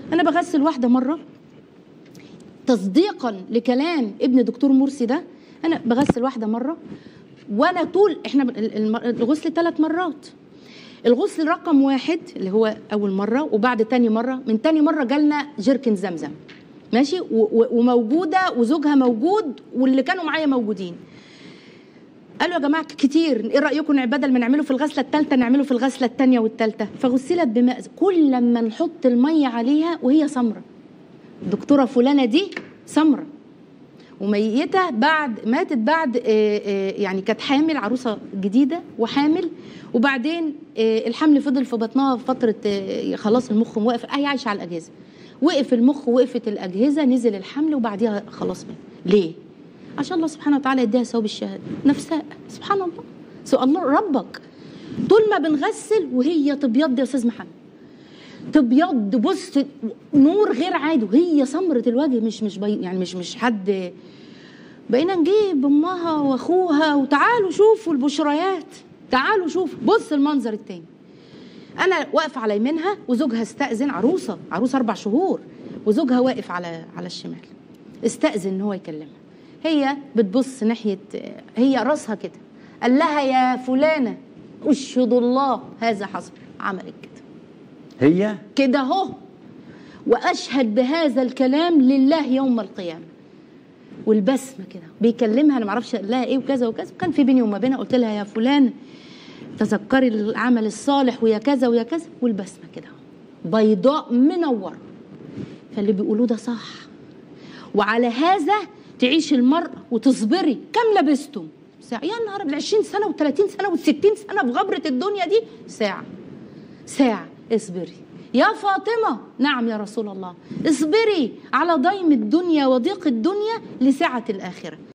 انا بغسل واحده مره تصديقا لكلام ابن دكتور مرسي ده انا بغسل واحده مره وانا طول احنا ب- ال- الم- الغسل ثلاث مرات الغسل رقم واحد اللي هو اول مره وبعد تاني مره من تاني مره جالنا جيركن زمزم ماشي و- و- وموجوده وزوجها موجود واللي كانوا معايا موجودين قالوا يا جماعه كتير ايه رايكم إن بدل ما نعمله في الغسله الثالثه نعمله في الغسله الثانيه والثالثه فغسلت بماء كل لما نحط الميه عليها وهي سمره الدكتوره فلانه دي سمره وميته بعد ماتت بعد آه، آه، يعني كانت حامل عروسه جديده وحامل وبعدين آه، الحمل فضل في بطنها في فتره آه، خلاص المخ واقف هي عايشه على الاجهزه وقف المخ وقفت الاجهزه نزل الحمل وبعديها خلاص مات ليه؟ عشان الله سبحانه وتعالى يديها ثواب الشهاده نفسها سبحان الله سؤال الله ربك طول ما بنغسل وهي تبيض يا استاذ محمد تبيض بص نور غير عادي وهي سمرة الوجه مش مش بي يعني مش مش حد بقينا نجيب امها واخوها وتعالوا شوفوا البشريات تعالوا شوفوا بص المنظر التاني انا واقفه على يمينها وزوجها استاذن عروسه عروسه اربع شهور وزوجها واقف على على الشمال استاذن ان هو يكلمها هي بتبص ناحيه هي راسها كده قال لها يا فلانه اشهد الله هذا حصل عملت كده هي كده اهو واشهد بهذا الكلام لله يوم القيامه والبسمه كده بيكلمها انا ما اعرفش قال لها ايه وكذا وكذا كان في بيني وما بينها قلت لها يا فلان تذكري العمل الصالح ويا كذا ويا كذا والبسمه كده اهو بيضاء منوره فاللي بيقولوه ده صح وعلى هذا تعيش المرأة وتصبري كم لبستم ساعة يا نهار ال 20 سنة و30 سنة و60 سنة في غبرة الدنيا دي ساعة ساعة اصبري يا فاطمة نعم يا رسول الله اصبري على ضيم الدنيا وضيق الدنيا لسعة الآخرة